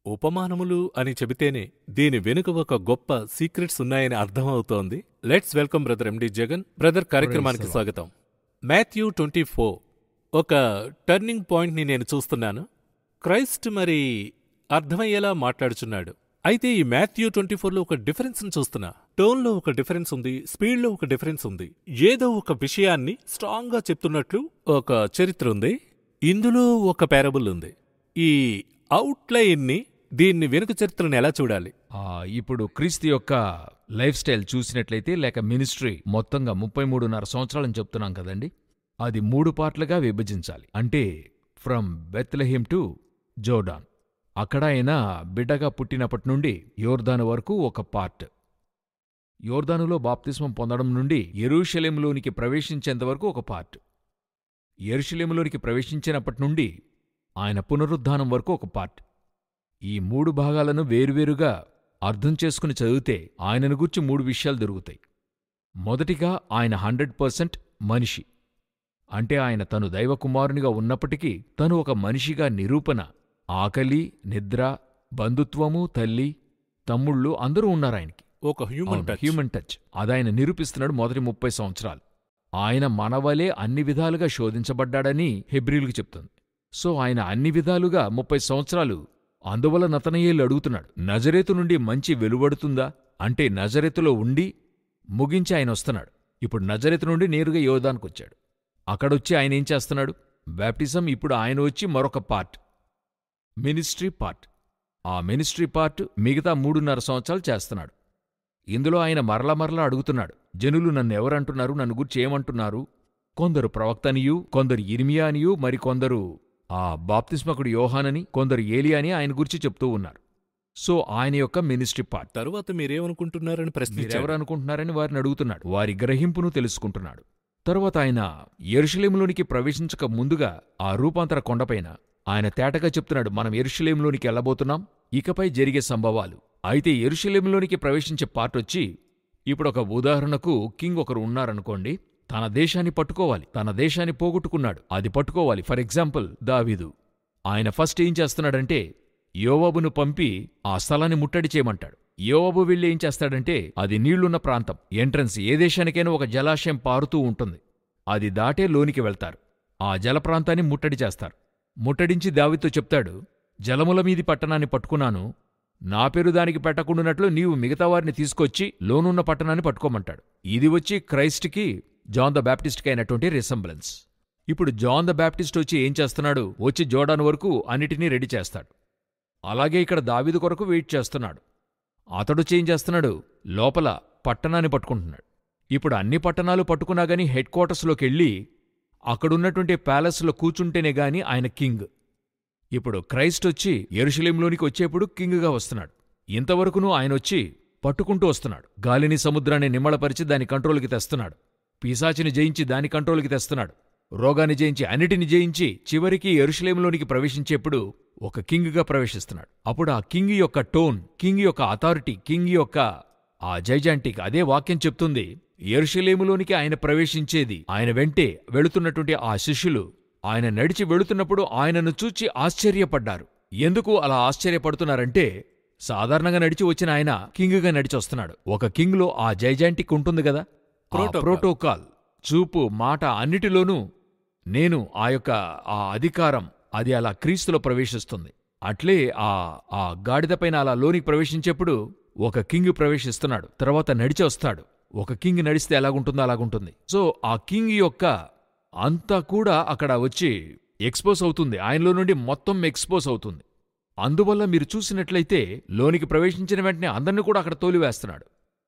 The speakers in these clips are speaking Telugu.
ఉపమానములు అని చెబితేనే దీని వెనుక ఒక గొప్ప సీక్రెట్స్ ఉన్నాయని అర్థమవుతోంది let's welcome brother MD Jagan brother కార్యక్రమానికి Praise the Lord. స్వాగతం మాథ్యూ ట్వంటీ ఫోర్ ఒక టర్నింగ్ పాయింట్ని నేను చూస్తున్నాను క్రైస్ట్ మరి అర్థమయ్యేలా మాట్లాడుచున్నాడు అయితే ఈ మాథ్యూ ట్వంటీ ఫోర్లో ఒక డిఫరెన్స్ని చూస్తున్నా టోన్లో ఒక డిఫరెన్స్ ఉంది స్పీడ్లో ఒక డిఫరెన్స్ ఉంది ఏదో ఒక విషయాన్ని స్ట్రాంగ్గా చెప్తున్నట్లు ఒక చరిత్ర ఉంది ఇందులో ఒక పారబుల్ ఉంది ఈ అవుట్లైన్ని దీన్ని వెనుక చరిత్రను ఎలా చూడాలి ఆ, ఇప్పుడు క్రీస్తు యొక్క లైఫ్ స్టైల్ చూసినట్లయితే లేక మినిస్ట్రీ మొత్తంగా ముప్పై మూడున్నర సంవత్సరాలని చెప్తున్నాం కదండి అది మూడు పార్ట్లుగా విభజించాలి అంటే ఫ్రమ్ బెత్లెహిమ్ టు జోర్డాన్ అక్కడ ఆయన బిడ్డగా పుట్టినప్పటి నుండి యోర్దాను వరకు ఒక పార్ట్ యోర్దానులో బాప్తిస్మం పొందడం నుండి ఎరూషలేములోనికి ప్రవేశించేంత వరకు ఒక పార్ట్ ఎరుషలేములోనికి ప్రవేశించినప్పటి నుండి ఆయన పునరుద్ధానం వరకు ఒక పార్ట్ ఈ మూడు భాగాలను వేరువేరుగా అర్థం చేసుకుని చదివితే ఆయనను గురించి మూడు విషయాలు దొరుకుతాయి మొదటిగా ఆయన హండ్రెడ్ పర్సెంట్ మనిషి అంటే ఆయన తను దైవకుమారునిగా ఉన్నప్పటికీ తను ఒక మనిషిగా నిరూపణ ఆకలి నిద్ర బంధుత్వము తల్లి తమ్ముళ్ళు అందరూ ఉన్నారాయనకి ఒక హ్యూమన్ అవును, టచ్ హ్యూమన్ టచ్ అదాయన నిరూపిస్తున్నాడు మొదటి ముప్పై సంవత్సరాలు ఆయన మనవలే అన్ని విధాలుగా శోధించబడ్డాడని హెబ్రిల్కి చెప్తుంది సో ఆయన అన్ని విధాలుగా ముప్పై సంవత్సరాలు అందువల్ల నతనయేలు అడుగుతున్నాడు నజరేతు నుండి మంచి వెలువడుతుందా అంటే నజరేతులో ఉండి ముగించి ఆయన వస్తున్నాడు ఇప్పుడు నజరేతు నుండి నేరుగా యోధానికొచ్చాడు అక్కడొచ్చి ఆయన ఏం చేస్తున్నాడు బ్యాప్టిజం ఇప్పుడు ఆయన వచ్చి మరొక పార్ట్ మినిస్ట్రీ పార్ట్ ఆ మినిస్ట్రీ పార్ట్ మిగతా మూడున్నర సంవత్సరాలు చేస్తున్నాడు ఇందులో ఆయన మరల మరలా అడుగుతున్నాడు జనులు నన్ను ఎవరంటున్నారు నన్ను గురించి ఏమంటున్నారు కొందరు ప్రవక్తనియు కొందరు ఇర్మియా అనియు మరికొందరు ఆ బాప్తిస్మకుడు యోహానని కొందరు ఏలియా అని ఆయన గురించి చెప్తూ ఉన్నారు సో ఆయన యొక్క మినిస్ట్రీ పార్ట్ తరువాత మీరేమనుకుంటున్నారని ప్రశ్నించారు మీరెవరనుకుంటున్నారని వారిని అడుగుతున్నాడు వారి గ్రహింపును తెలుసుకుంటున్నాడు తరువాత ఆయన ఎరుషలేంలోనికి ప్రవేశించక ముందుగా ఆ రూపాంతర కొండపైన ఆయన తేటగా చెప్తున్నాడు మనం ఎరుషలేంలోనికి వెళ్ళబోతున్నాం ఇకపై జరిగే సంభవాలు అయితే ఎరుషలేంలోనికి ప్రవేశించే పార్ట్ వచ్చి ఇప్పుడొక ఉదాహరణకు కింగ్ ఒకరు ఉన్నారనుకోండి తన దేశాన్ని పట్టుకోవాలి తన దేశాన్ని పోగొట్టుకున్నాడు అది పట్టుకోవాలి ఫర్ ఎగ్జాంపుల్ దావీదు ఆయన ఫస్ట్ ఏం చేస్తున్నాడంటే యోవాబును పంపి ఆ స్థలాన్ని ముట్టడి చేయమంటాడు యోవాబు వెళ్ళి ఏం చేస్తాడంటే అది నీళ్లున్న ప్రాంతం ఎంట్రన్స్ ఏ దేశానికైనా ఒక జలాశయం పారుతూ ఉంటుంది అది దాటే లోనికి వెళ్తారు ఆ జల ప్రాంతాన్ని ముట్టడి చేస్తారు ముట్టడించి దావితో చెప్తాడు జలముల మీది పట్టణాన్ని పట్టుకున్నాను నా పేరు దానికి పెట్టకుండానట్లు నీవు మిగతా వారిని తీసుకొచ్చి లోనున్న పట్టణాన్ని పట్టుకోమంటాడు ఇది వచ్చి క్రైస్ట్కి జాన్ ద బ్యాప్టిస్ట్కి అయినటువంటి రిసెంబ్లెన్స్ ఇప్పుడు జాన్ ద బ్యాప్టిస్ట్ వచ్చి ఏం చేస్తున్నాడు వచ్చి జోడాన్ వరకు అన్నిటినీ రెడీ చేస్తాడు అలాగే ఇక్కడ దావీదు కొరకు వెయిట్ చేస్తున్నాడు అతడొచ్చి ఏం చేస్తున్నాడు లోపల పట్టణాన్ని పట్టుకుంటున్నాడు ఇప్పుడు అన్ని పట్టణాలు పట్టుకున్నా గాని హెడ్ క్వార్టర్స్లోకెళ్ళి అక్కడున్నటువంటి ప్యాలెస్లో కూచుంటేనే గాని ఆయన కింగ్ ఇప్పుడు క్రైస్ట్ వచ్చి ఎరుషలేంలోనికి వచ్చేప్పుడు కింగ్గా వస్తున్నాడు ఇంతవరకును ఆయనొచ్చి పట్టుకుంటూ వస్తున్నాడు గాలిని సముద్రాన్ని నిమ్మళపరిచి దాని కంట్రోల్కి తెస్తున్నాడు పీసాచిని జయించి దాని కంట్రోల్కి తెస్తున్నాడు రోగాన్ని జయించి అన్నిటిని జయించి చివరికి ఎరుషలేంలోనికి ప్రవేశించేప్పుడు ఒక కింగ్గా ప్రవేశిస్తున్నాడు అప్పుడు ఆ కింగ్ యొక్క టోన్ కింగ్ యొక్క అథారిటీ కింగ్ యొక్క ఆ జైజాంటిక్ అదే వాక్యం చెప్తుంది ఎరుషలేములోనికి ఆయన ప్రవేశించేది ఆయన వెంటే వెళుతున్నటువంటి ఆ శిష్యులు ఆయన నడిచి వెళుతున్నప్పుడు ఆయనను చూచి ఆశ్చర్యపడ్డారు ఎందుకు అలా ఆశ్చర్యపడుతున్నారంటే సాధారణంగా నడిచి వచ్చిన ఆయన కింగ్గా నడిచి వస్తున్నాడు ఒక కింగ్లో ఆ జైజాంటిక్ ఉంటుంది కదా ఆ ప్రోటోకాల్. ప్రోటోకాల్ చూపు మాట అన్నిటిలోనూ నేను ఆ యొక్క ఆ అధికారం అది అలా క్రీస్తులో ప్రవేశిస్తుంది అట్లే ఆ ఆ గాడిదపైన అలా లోనికి ప్రవేశించేప్పుడు ఒక కింగ్ ప్రవేశిస్తున్నాడు తర్వాత నడిచి వస్తాడు ఒక కింగ్ నడిస్తే ఎలాగుంటుందో అలాగుంటుంది సో ఆ కింగ్ యొక్క అంతా కూడా అక్కడ వచ్చి ఎక్స్పోజ్ అవుతుంది ఆయనలో నుండి మొత్తం ఎక్స్పోజ్ అవుతుంది అందువల్ల మీరు చూసినట్లయితే లోనికి ప్రవేశించిన వెంటనే అందరినీ కూడా అక్కడ తోలివేస్తున్నాడు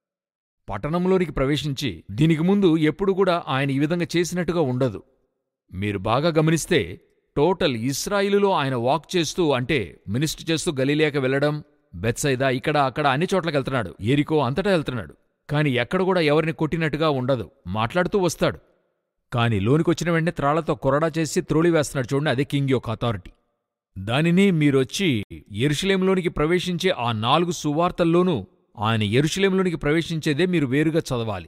పట్టణంలోనికి ప్రవేశించి దీనికి ముందు ఎప్పుడు కూడా ఆయన ఈ విధంగా చేసినట్టుగా ఉండదు మీరు బాగా గమనిస్తే టోటల్ ఇస్రాయిలులో ఆయన వాక్ చేస్తూ అంటే మినిస్టర్ చేస్తూ గలీలియాకి వెళ్లడం బెత్సైదా ఇక్కడ అక్కడ అన్ని చోట్లకి వెళ్తున్నాడు ఏరికో అంతటా వెళ్తున్నాడు కాని ఎక్కడ కూడా ఎవరిని కొట్టినట్టుగా ఉండదు మాట్లాడుతూ వస్తాడు కాని లోనికొచ్చిన వెంటనే త్రాళ్లతో కొరడా చేసి త్రోలివేస్తున్నాడు చూడండి అదే కింగ్ యొక్క అథారిటీ దానిని మీరొచ్చి ఎరుషలేంలోనికి ప్రవేశించే ఆ నాలుగు సువార్తల్లోనూ ఆయన ఎరుషలేంలోనికి ప్రవేశించేదే మీరు వేరుగా చదవాలి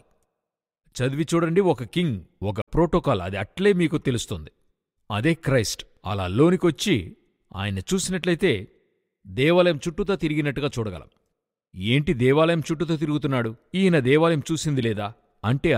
చదివి చూడండి ఒక కింగ్ ఒక ప్రోటోకాల్ అది అట్లే మీకు తెలుస్తుంది అదే క్రైస్ట్ అలా లోనికొచ్చి ఆయన చూసినట్లయితే దేవాలయం చుట్టూతా తిరిగినట్టుగా చూడగలం ఏంటి దేవాలయం చుట్టూతా తిరుగుతున్నాడు ఈయన దేవాలయం చూసింది లేదా అంటే